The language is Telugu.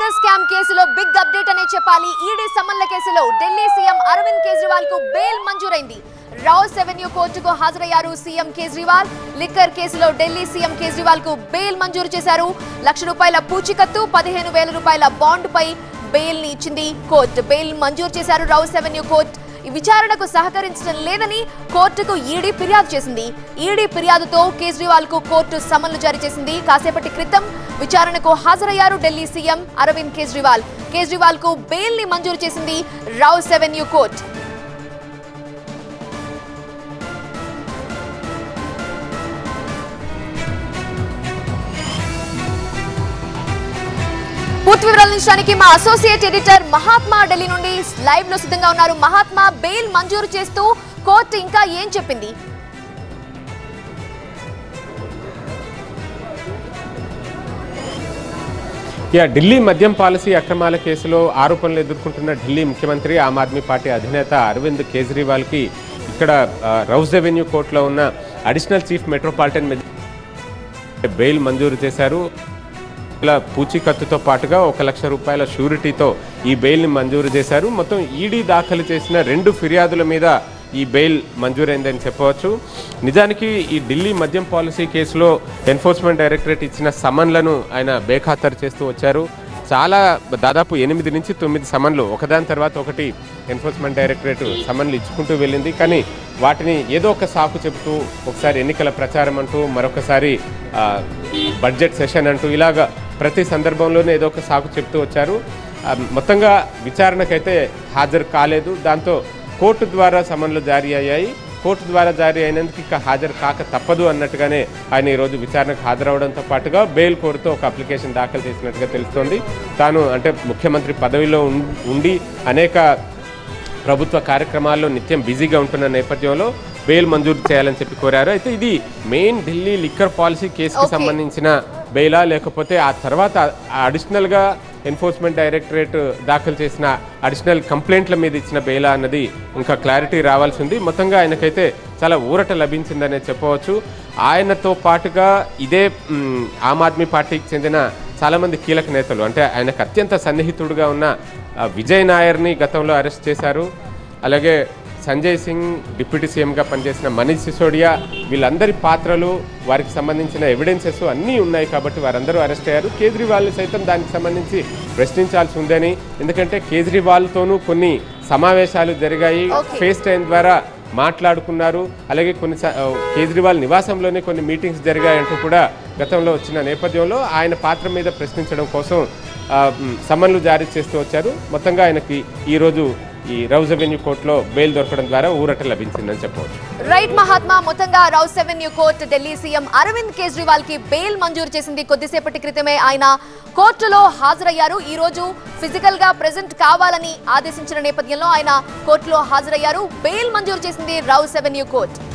లిక్కర్ స్కామ్ కేసులో బిగ్ అప్డేట్ అనే చెప్పాలి ఈడీ సమన్ల కేసులో ఢిల్లీ సీఎం అరవింద్ కేజ్రీవాల్ కు బెయిల్ మంజూరైంది రావుస్ అవెన్యూ కోర్టుకు హాజరయ్యారు సీఎం కేజ్రీవాల్ లిక్కర్ కేసులో ఢిల్లీ సీఎం కేజ్రీవాల్ కు బెయిల్ మంజూరు చేశారు లక్ష రూపాయల పూచికత్తు పదిహేను వేల రూపాయల బాండ్ పై బెయిల్ ని ఇచ్చింది కోర్టు బెయిల్ మంజూరు చేశారు రౌస్ అవెన్యూ కోర్టు ఈ విచారణకు సహకరించడం లేదని కోర్టుకు ఈడీ ఫిర్యాదు చేసింది ఈడీ ఫిర్యాదుతో కేజ్రీవాల్ కు కోర్టు సమన్లు జారీ చేసింది కాసేపటి క్రితం విచారణకు హాజరయ్యారు ఢిల్లీ సీఎం అరవింద్ కేజ్రీవాల్ కేజ్రీవాల్ కు బెయిల్ ని మంజూరు చేసింది రౌస్ అవెన్యూ కోర్టు పూర్తి వివరాలు అందించడానికి మా అసోసియేట్ ఎడిటర్ మహాత్మా ఢిల్లీ నుండి లైవ్ లో సిద్ధంగా ఉన్నారు మహాత్మా బెయిల్ మంజూరు చేస్తూ కోర్టు ఇంకా ఏం చెప్పింది యా ఢిల్లీ మద్యం పాలసీ అక్రమాల కేసులో ఆరోపణలు ఎదుర్కొంటున్న ఢిల్లీ ముఖ్యమంత్రి ఆమ్ ఆద్మీ పార్టీ అధినేత అరవింద్ కేజ్రీవాల్కి ఇక్కడ ఆ, రౌస్ రెవెన్యూ కోర్టులో ఉన్న అడిషనల్ చీఫ్ మెట్రోపాలిటన్ మెజి- బెయిల్ మంజూరు చేశారు ఇలా పూచీకత్తుతో పాటుగా ఒక లక్ష రూపాయల షూరిటీతో ఈ బెయిల్ని మంజూరు చేశారు మొత్తం ఈడీ దాఖలు చేసిన రెండు ఫిర్యాదుల మీద ఈ బెయిల్ మంజూరైందని చెప్పవచ్చు నిజానికి ఈ ఢిల్లీ మద్యం పాలసీ కేసులో ఎన్ఫోర్స్మెంట్ డైరెక్టరేట్ ఇచ్చిన సమన్లను ఆయన బేఖాతరు చేస్తూ వచ్చారు చాలా దాదాపు ఎనిమిది నుంచి తొమ్మిది సమన్లు ఒకదాని తర్వాత ఒకటి ఎన్ఫోర్స్మెంట్ డైరెక్టరేట్ సమన్లు ఇచ్చుకుంటూ వెళ్ళింది కానీ వాటిని ఏదో ఒక సాకు చెబుతూ ఒకసారి ఎన్నికల ప్రచారం అంటూ మరొకసారి ఆ, బడ్జెట్ సెషన్ అంటూ ఇలాగా ప్రతి సందర్భంలోనే ఏదో ఒక సాకు చెప్తూ వచ్చారు ఆ, మొత్తంగా విచారణకైతే హాజరు కాలేదు దాంతో కోర్టు ద్వారా సమన్లు జారీ అయ్యాయి కోర్టు ద్వారా జారీ అయినందుకు ఇక హాజరు కాక తప్పదు అన్నట్టుగానే ఆయన ఈరోజు విచారణకు హాజరవడంతో పాటుగా బెయిల్ కోరుతూ ఒక అప్లికేషన్ దాఖలు చేసినట్టుగా తెలుస్తోంది తాను అంటే ముఖ్యమంత్రి పదవిలో ఉం- ఉండి అనేక ప్రభుత్వ కార్యక్రమాల్లో నిత్యం బిజీగా ఉంటున్న నేపథ్యంలో బెయిల్ మంజూరు చేయాలని చెప్పి కోరారు అయితే ఇది మెయిన్ ఢిల్లీ లిక్కర్ పాలసీ కేసుకి Okay. సంబంధించిన బెయిలా లేకపోతే ఆ తర్వాత అడిషనల్గా ఎన్ఫోర్స్మెంట్ డైరెక్టరేట్ దాఖలు చేసిన అడిషనల్ కంప్లైంట్ల మీద ఇచ్చిన బెయిలా అన్నది ఇంకా క్లారిటీ రావాల్సి ఉంది మొత్తంగా ఆయనకైతే చాలా ఊరట లభించిందనే చెప్పవచ్చు ఆయనతో పాటుగా ఇదే మ్, ఆమ్ ఆద్మీ పార్టీకి చెందిన చాలామంది కీలక నేతలు అంటే ఆయనకు అత్యంత సన్నిహితుడుగా ఉన్న ఆ, విజయ్ నాయర్ని గతంలో అరెస్ట్ చేశారు అలాగే సంజయ్ సింగ్ డిప్యూటీ సీఎంగా పనిచేసిన మనీష్ సిసోడియా వీళ్ళందరి పాత్రలు వారికి సంబంధించిన ఎవిడెన్సెస్ అన్నీ ఉన్నాయి కాబట్టి వారందరూ అరెస్ట్ అయ్యారు కేజ్రీవాల్ సైతం దానికి సంబంధించి ప్రశ్నించాల్సి ఉందని ఎందుకంటే కేజ్రీవాల్తోనూ కొన్ని సమావేశాలు జరిగాయి Okay. ఫేస్ టైం ద్వారా మాట్లాడుకున్నారు అలాగే కొన్ని స- ఆ, కేజ్రీవాల్ నివాసంలోనే కొన్ని మీటింగ్స్ జరిగాయంటూ కూడా గతంలో వచ్చిన నేపథ్యంలో ఆయన పాత్ర మీద ప్రశ్నించడం కోసం ఆ, మ్, సమన్లు జారీ చేస్తూ వచ్చారు మొత్తంగా ఆయనకి ఈరోజు ఈ రౌజ్ అవెన్యూ కోర్టులో బెయిల్ దొరకడం ద్వారా ఊరట లభించిందని చెప్పవచ్చు రైట్ మహాత్మా మొత్తంగా Rouse Avenue court Delhi CM Arvind Kejriwal కి బెయిల్ మంజూరు చేసింది కొద్దిసేపటి క్రితమే ఆయన కోర్టులో హాజరయ్యారు ఈ రోజు ఫిజికల్ గా ప్రెజెంట్ కావాలని ఆదేశించిన నేపథ్యంలో ఆయన కోర్టులో హాజరయ్యారు బెయిల్ మంజూరు చేసింది రౌస్ అవెన్యూ కోర్టు